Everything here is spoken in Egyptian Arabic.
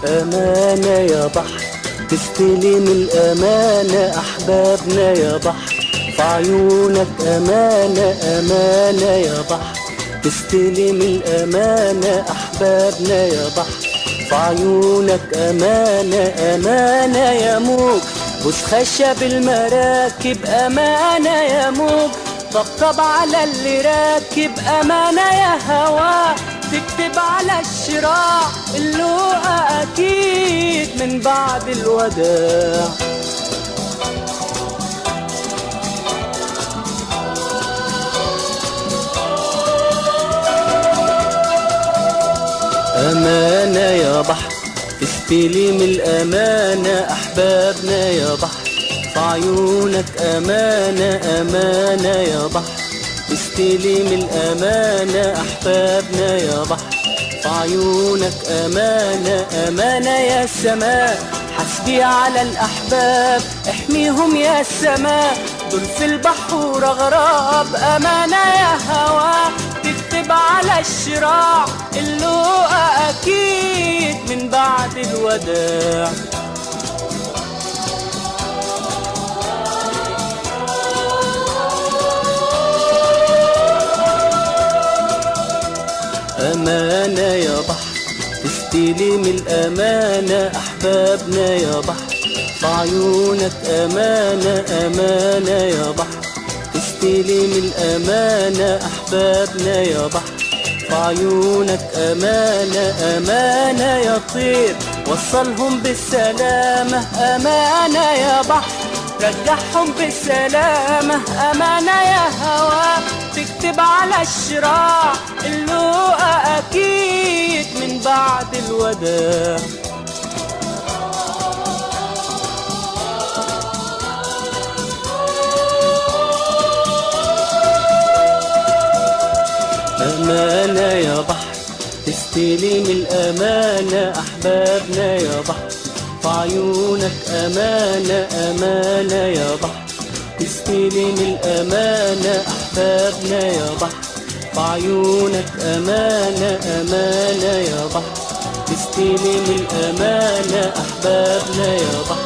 أمانة يا بحر تستلم الأمانة أحبابنا يا بحر في عيونك أمانة أمانة يا بحر تستلم الأمانة أحبابنا يا بحر في عيونك أمانة أمانة يا موج بوس خشب المراكب أمانة يا موج طبطب على اللي راكب أمانة يا هوا تكتب على الشراع اللقا أكيد من بعد الوداع أمانة يا بحر استلم الأمانة أحبابنا يا بحر في عيونك أمانة أمانة يا بحر استلم الأمانة أحبابنا يا بحر في عيونك أمانة أمانة يا سماء حسبي على الأحباب احميهم يا السماء دول في البحر غراب أمانة يا هوا تكتب على الشراع اللقا أكيد من بعد الوداع أمانة يا بحر تستلم الأمانة أحبابنا يا بحر في عيونك أمانة أمانة يا بحر تستلم الأمانة أحبابنا يا بحر في عيونك أمانة أمانة يا طير وصلهم بالسلامة أمانة يا بحر رجعهم بالسلامة أمانة يا هوا تكتب على الشراع اللقا أكيد من بعد الوداع أمانة يا بحر تستلم الأمانة أحبابنا يا بحر في عيونك أمانة أمانة يا بحر تستلم الأمانة أحبابنا يا بحر في عيونك أمانة أمانة يا بحر تستلم الأمانة أحبابنا يا بحر